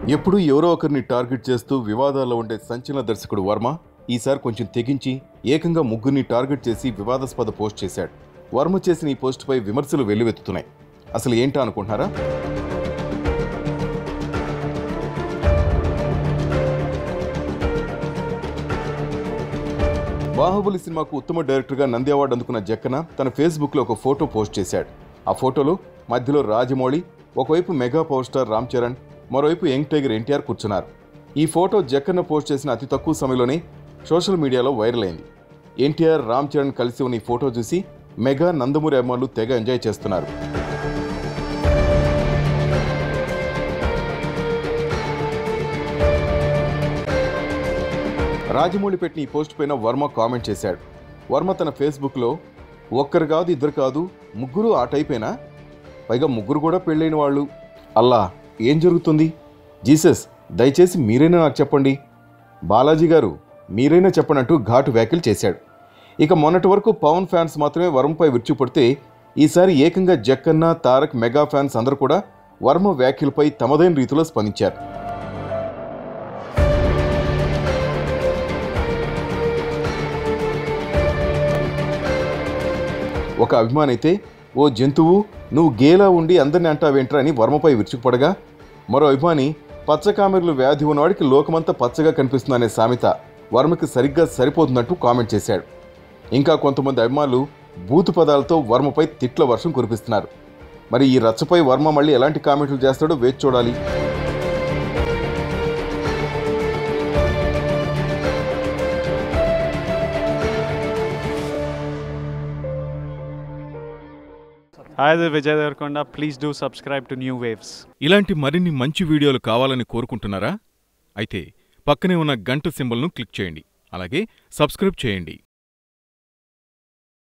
ఎప్పుడూ ఎవరో ఒకరిని టార్గెట్ చేస్తూ వివాదాల్లో ఉండే సంచలన దర్శకుడు వర్మ ఈసారి కొంచెం తెగించి ఏకంగా ముగ్గురిని టార్గెట్ చేసి వివాదాస్పద పోస్ట్ చేశాడు వర్మ చేసిన ఈ పోస్టుపై విమర్శలు వెల్లువెత్తుతున్నాయి అసలు ఏంటా అనుకుంటున్నారా బాహుబలి సినిమాకు ఉత్తమ డైరెక్టర్గా నంది అవార్డు అందుకున్న జక్కన తన ఫేస్బుక్లో ఒక ఫోటో పోస్ట్ చేశాడు ఆ ఫోటోలో మధ్యలో రాజమౌళి ఒకవైపు mega power star Ram Charan మరోవైపు యంగ్ టైగర్ ఎన్టీఆర్ కూర్చున్నారు ఈ ఫోటో జక్కన్న పోస్ట్ చేసిన అతి తక్కువ సమయంలోనే సోషల్ మీడియాలో వైరల్ అయింది ఎన్టీఆర్ రామ్ చరణ్ కలిసి ఉన్న ఈ ఫోటో చూసి మెగా నందమూరి అభిమానులు తెగ ఎంజాయ్ చేస్తున్నారు రాజమౌళి పెట్టిన ఈ పోస్ట్ పైన వర్మ కామెంట్ చేశాడు వర్మ తన ఫేస్బుక్లో ఒక్కరు కాదు ఇద్దరు కాదు ముగ్గురు ఆ టైపేనా పైగా ముగ్గురు కూడా పెళ్ళైన వాళ్ళు అల్లా ఏం జరుగుతుంది జీసస్ దయచేసి మీరైనా నాకు చెప్పండి బాలాజీ గారు మీరైనా చెప్పండి అంటూ ఘాటు వ్యాఖ్యలు చేశాడు ఇక మొన్నటి వరకు పవన్ ఫ్యాన్స్ మాత్రమే వర్మపై విరుచుపడితే ఈసారి ఏకంగా జక్కన్న తారక్ మెగా ఫ్యాన్స్ అందరూ కూడా వర్మ వ్యాఖ్యలపై తమదైన రీతిలో స్పందించారు ఒక అభిమాని అయితే ఓ జంతువు నువ్వు గేలా ఉండి అందరిని అంటావేంట్రా అని వర్మపై విరుచుకుపడగా మరో అభిమాని పచ్చకామెర్లు వ్యాధి ఉన్నవాడికి లోకమంతా పచ్చగా కనిపిస్తుందనే సామెత వర్మకి సరిగ్గా సరిపోతుందంటూ కామెంట్ చేశాడు ఇంకా కొంతమంది అభిమానులు బూతు పదాలతో వర్మపై తిట్ల వర్షం కురిపిస్తున్నారు మరి ఈ రచ్చపై వర్మ మళ్ళీ ఎలాంటి కామెంట్లు చేస్తాడో వేచి చూడాలి Hi, this is Vijay Devarkonda. Please do subscribe to New Waves. ఇలాంటి మరిన్ని మంచి వీడియోలు కావాలని కోరుకుంటున్నారా అయితే పక్కనే ఉన్న గంట సింబల్ను క్లిక్ చేయండి అలాగే సబ్స్క్రైబ్ చేయండి